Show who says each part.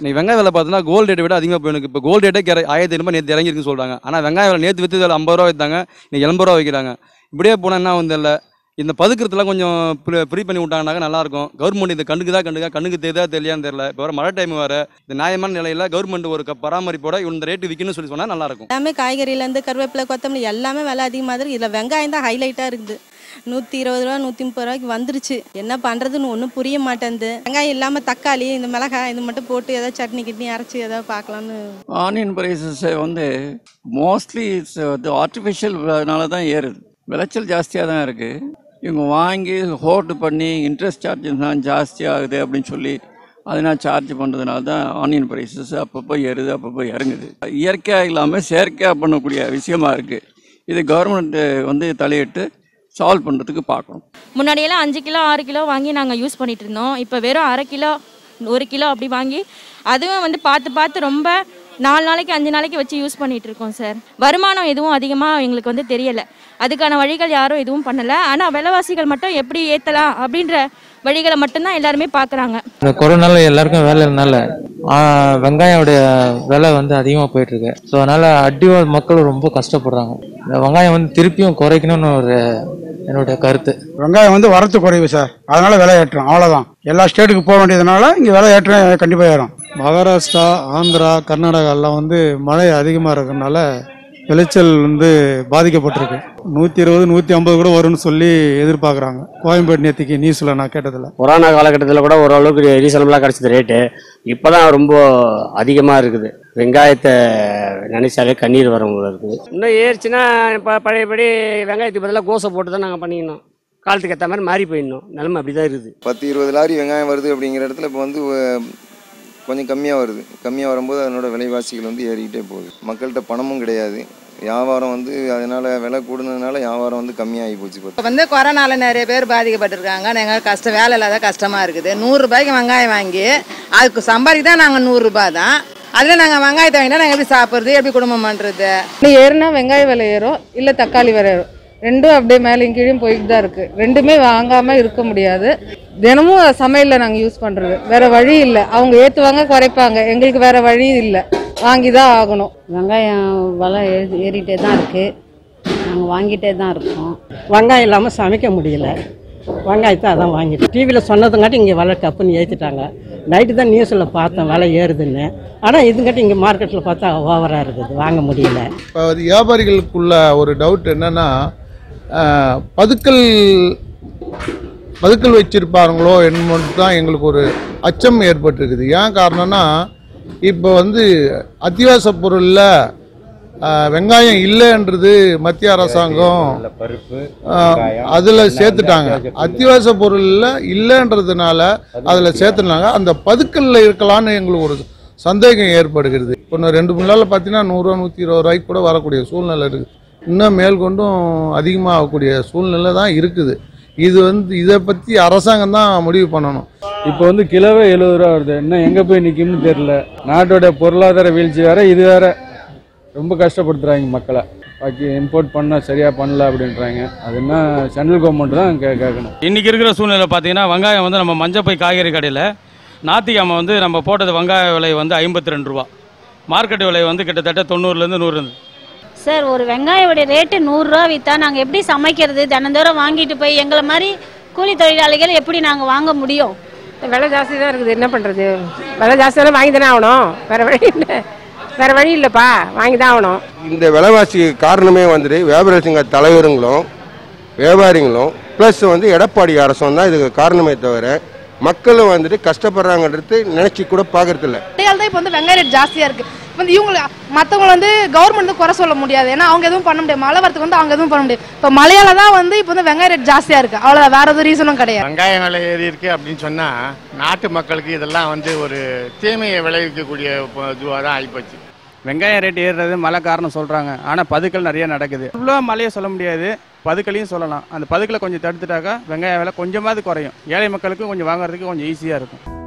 Speaker 1: இன்னைக்கு வெங்காய விலை பார்த்தீங்கன்னா கோல்டு ரேட்டை விட அதிகமாக போயிருக்கு இப்போ கோல்டு ரேட்டே கிற ஆயிரத்தி ஐநூறு நேற்று இறங்கிருக்குன்னு சொல்கிறாங்க ஆனால் வெங்காய விலை நேற்று விற்று ஐம்பது ரூபா வைத்தாங்க இன்னைக்கு எண்பது ரூபா வைக்கிறாங்க இப்படியே போனால் என்ன வந்து இல்லை இந்த பதுக்கிறதுலாம் கொஞ்சம் ஃப்ரீ பண்ணி விட்டாங்கனாக்க நல்லாயிருக்கும் கவர்மெண்ட் இது கண்ணுக்கு தான் கண்டுக்கா கண்ணுக்கு தெரியுதா தெரியான்னு தெரியல இப்போ வர மழை டைம் வேறு இந்த நியாயமான நிலையில் கவர்மெண்ட் ஒரு க- பராமரிப்போட இந்த ரேட்டு விற்கணும்னு சொல்லி சொன்னால் நல்லாயிருக்கும்
Speaker 2: எல்லாமே காய்கறியிலேருந்து கருவேப்பிலை கொத்தமல்லி எல்லாமே விலை அதிகமாக இருக்குது இதில் வெங்காயம் தான் ஹைலைட்டாக இருக்குது நூற்றி இருபது ரூபா நூற்றி முப்பது ரூபாய்க்கு வந்துருச்சு என்ன பண்ணுறதுன்னு ஒன்றும் புரிய மாட்டேங்குது வெங்காயம் இல்லாமல் தக்காளி இந்த மிளகாய் இது மட்டும் போட்டு ஏதாவது சட்னி கிட்னி அரைச்சி ஏதாவது பார்க்கலான்னு
Speaker 3: ஆனியன் ப்ரைஸஸ் வந்து மோஸ்ட்லி இட்ஸ் வந்து ஆர்டிஃபிஷியல்னால தான் ஏறுது விளைச்சல் ஜாஸ்தியாக தான் இருக்குது இவங்க வாங்கி ஹோல்டு பண்ணி இன்ட்ரெஸ்ட் சார்ஜஸ் தான் ஜாஸ்தி ஆகுது அப்படின்னு சொல்லி அதனால் சார்ஜ் பண்ணுறதுனால தான் ஆனியன் ப்ரைஸஸ் அப்பப்போ ஏறுது அப்பப்போ இறங்குது இயற்கையாக இல்லாமல் செயற்கையாக பண்ணக்கூடிய விஷயமா இருக்குது இது கவர்மெண்ட் வந்து தலையிட்டு சால்வ் பண்ணுறதுக்கு பார்க்கணும்
Speaker 4: முன்னாடியெல்லாம் அஞ்சு கிலோ ஆறு கிலோ வாங்கி நாங்கள் யூஸ் பண்ணிட்டு இருந்தோம் இப்போ வெறும் அரை கிலோ ஒரு கிலோ அப்படி வாங்கி அதுவும் வந்து பார்த்து பார்த்து ரொம்ப நாலு நாளைக்கு அஞ்சு நாளைக்கு வச்சு யூஸ் பண்ணிட்டு இருக்கோம் சார் வருமானம் எதுவும் அதிகமாக எங்களுக்கு வந்து தெரியலை அதுக்கான வழிகள் யாரும் எதுவும் பண்ணலை ஆனால் விலைவாசிகள் மட்டும் எப்படி ஏற்றலாம் அப்படின்ற வழிகளை மட்டும்தான் எல்லாருமே பார்க்குறாங்க
Speaker 5: இந்த கொரோனால எல்லாருக்கும் வேலை இல்லைனால வெங்காயோடைய விலை வந்து அதிகமாக போயிட்டு இருக்கு ஸோ அதனால அடிவாழ் மக்கள் ரொம்ப கஷ்டப்படுறாங்க இந்த வெங்காயம் வந்து திருப்பியும் குறைக்கணும்னு ஒரு என்னுடைய கருத்து
Speaker 6: வெங்காயம் வந்து வரத்து குறைவு சார் அதனால விலை ஏற்றம் அவ்வளோதான் எல்லா ஸ்டேட்டுக்கு போக வேண்டியதுனால இங்கே விலை ஏற்றம் கண்டிப்பாக ஏறும்
Speaker 7: மகாராஷ்டிரா ஆந்திரா கர்நாடகா எல்லாம் வந்து மழை அதிகமாக இருக்கிறதுனால விளைச்சல் வந்து பாதிக்கப்பட்டிருக்கு நூற்றி இருபது நூற்றி ஐம்பது கூட வரும்னு சொல்லி எதிர்பார்க்குறாங்க கோயம்பேடு நேற்றுக்கு நியூஸில் நான் கேட்டதில்
Speaker 8: கொரோனா காலகட்டத்தில் கூட ஓரளவுக்கு ரீசனபிளாக கிடச்சிது ரேட்டு இப்போ தான் ரொம்ப அதிகமாக இருக்குது வெங்காயத்தை நினைச்சாலே கண்ணீர் வரும் போல இருக்குது இன்னும் ஏறிச்சுன்னா இப்போ பழையபடி வெங்காயத்துக்கு பதிலாக கோசை போட்டு தான் நாங்கள் பண்ணிக்கணும் காலத்துக்கு ஏற்ற மாதிரி மாறி போயிடணும் நிலமை அப்படி தான் இருக்குது
Speaker 9: பத்து இருபது லாரி வெங்காயம் வருது அப்படிங்கிற இடத்துல இப்போ வந்து அஹ், கொஞ்சம் கம்மியாக வருது கம்மியாக வரும்போது அதனோட விலைவாசிகள் வந்து ஏறிக்கிட்டே போகுது மக்கள்கிட்ட பணமும் கிடையாது வியாபாரம் வந்து அதனால் விலை கூடுனதுனால வியாபாரம் வந்து கம்மியாகி போச்சு இப்போ
Speaker 10: இப்போ வந்து கொரோனால நிறைய பேர் பாதிக்கப்பட்டிருக்காங்க நாங்கள் கஷ்டம் வேலை இல்லாத கஷ்டமாக இருக்குது நூறுரூபாய்க்கு வெங்காயம் வாங்கி அதுக்கு சம்பாதிக்கு தான் நாங்கள் நூறுரூபா தான் அதில் நாங்கள் வெங்காயத்தை வாங்கினா நாங்கள் எப்படி சாப்பிட்றது எப்படி குடும்பம் பண்ணுறது
Speaker 11: ஏறுனா வெங்காய விலை ஏறும் இல்லை தக்காளி விலை ஏறும் ரெண்டும் அப்படியே மேலேயும் கீழேயும் போயிட்டு தான் இருக்குது ரெண்டுமே வாங்காமல் இருக்க முடியாது தினமும் சமையலில் நாங்கள் யூஸ் பண்ணுறது வேற வழி இல்லை அவங்க ஏற்றுவாங்க குறைப்பாங்க எங்களுக்கு வேற வழி இல்லை வாங்கி தான் ஆகணும்
Speaker 12: வெங்காயம் விலை ஏறி ஏறிட்டே தான் இருக்குது நாங்கள் வாங்கிட்டே தான் இருக்கோம்
Speaker 13: வெங்காயம் இல்லாமல் சமைக்க முடியல வெங்காயத்தை அதான் வாங்கிட்டோம் டிவியில் சொன்னதுங்காட்டி இங்கே விலை டப்புன்னு ஏற்றிட்டாங்க நைட்டு தான் நியூஸில் பார்த்தேன் விலை ஏறுதுன்னு ஆனால் இதுங்காட்டி இங்கே மார்க்கெட்டில் பார்த்தா ஓவராக இருக்குது வாங்க முடியல
Speaker 7: இப்போ வியாபாரிகளுக்குள்ள ஒரு டவுட் என்னன்னா அஹ், பதுக்கல் பதுக்கல் வச்சிருப்பாங்களோ என்பது தான் எங்களுக்கு ஒரு அச்சம் ஏற்பட்டிருக்குது ஏன் காரணம்னா இப்போ வந்து அத்தியாவசிய பொருளில் அஹ், வெங்காயம் இல்லைன்றது மத்திய அரசாங்கம் அதில் சேர்த்துட்டாங்க அத்தியாவசிய பொருளில் இல்லைன்றதுனால அதில் சேர்த்துனாங்க அந்த பதுக்கல்ல இருக்கலாம்னு எங்களுக்கு ஒரு சந்தேகம் ஏற்படுகிறது இப்போ இன்னும் ரெண்டு மூணு நாளில் பார்த்தீங்கன்னா நூறுரூவா நூற்றி இருபது ரூபாய்க்கு கூட வரக்கூடிய சூழ்நிலை இருக்குது இன்னும் மேற்கொண்டும் அதிகமாகக்கூடிய சூழ்நிலை தான் இருக்குது இது வந்து இதை பற்றி அரசாங்கம் தான் முடிவு பண்ணணும்
Speaker 14: இப்போ வந்து கிலோவே எழுபது ரூபா வருது இன்னும் எங்கே போய் நிற்கும்னு தெரியல நாட்டோட பொருளாதார வீழ்ச்சி வேற இது வேற ரொம்ப கஷ்டப்படுத்துறாங்க மக்களை பாக்கி இம்போர்ட் பண்ண சரியா பண்ணல அப்படின்றாங்க அது என்ன சென்ட்ரல் கவர்மெண்ட் தான் கே கேட்கணும்
Speaker 1: இன்றைக்கி இருக்கிற சூழ்நிலை பார்த்தீங்கன்னா வெங்காயம் வந்து நம்ம மஞ்சப்பை காய்கறி கடையில் நாத்திகாம வந்து நம்ம போட்டது வெங்காய விலை வந்து ஐம்பத்தி ரெண்டு ரூபா மார்க்கெட் விலை வந்து கிட்டத்தட்ட தொண்ணூறுலேருந்து நூறு
Speaker 4: சார் ஒரு வெங்காயோடைய ரேட்டு நூறுரூவா விற்றா நாங்கள் எப்படி சமைக்கிறது தினந்தோறும் வாங்கிட்டு போய் எங்களை மாதிரி கூலி தொழிலாளிகள் எப்படி நாங்கள் வாங்க முடியும்
Speaker 13: விலை ஜாஸ்தி தான் இருக்குது என்ன பண்ணுறது விலை ஜாஸ்தி வாங்கி தானே ஆகணும் வேற வழி இல்லை வேற வழி இல்லைப்பா வாங்கி தான் ஆகணும்
Speaker 15: இந்த விலைவாசி காரணமே வந்துட்டு வியாபார சங்க தலைவருங்களும் வியாபாரிகளும் ப்ளஸ் வந்து எடப்பாடி அரசும் தான் இதுக்கு காரணமே தவிர மக்களும் வந்துட்டு கஷ்டப்படுறாங்கன்றது நினைச்சு கூட பார்க்கறதில்ல
Speaker 16: தான் இப்போ வந்து வெங்காய ரேட் ஜாஸ்தியாக இருக்குது இப்போ வந்து இவங்க மற்றவங்க வந்து கவர்மெண்ட் வந்து குறை சொல்ல முடியாது ஏன்னா அவங்க எதுவும் பண்ண முடியாது மழை வரதுக்கு வந்து அவங்க எதுவும் பண்ண முடியாது இப்போ மழையால தான் வந்து இப்போ வந்து வெங்காய ரேட் ஜாஸ்தியாக இருக்குது அவ்வளோதான் வேற எதுவும் ரீசனும் கிடையாது
Speaker 17: வெங்காய விலை ஏறி இருக்கு அப்படின்னு சொன்னா நாட்டு மக்களுக்கு இதெல்லாம் வந்து ஒரு தீமையை விளைவிக்கக்கூடிய இதுவாக தான் ஆகிப்போச்சு
Speaker 18: வெங்காயம் ரேட் ஏறுறது மழை காரணம் சொல்கிறாங்க ஆனால் பதுக்கல் நிறைய நடக்குது இவ்வளோ மழையை சொல்ல முடியாது பதுக்கலையும் சொல்லலாம் அந்த பதுக்கலை கொஞ்சம் தடுத்துட்டாக்கா வெங்காய விலை கொஞ்சமாவது குறையும் ஏழை மக்களுக்கு கொஞ்சம் வாங்குறதுக்கு கொஞ்சம் ஈஸியாக இருக்கும்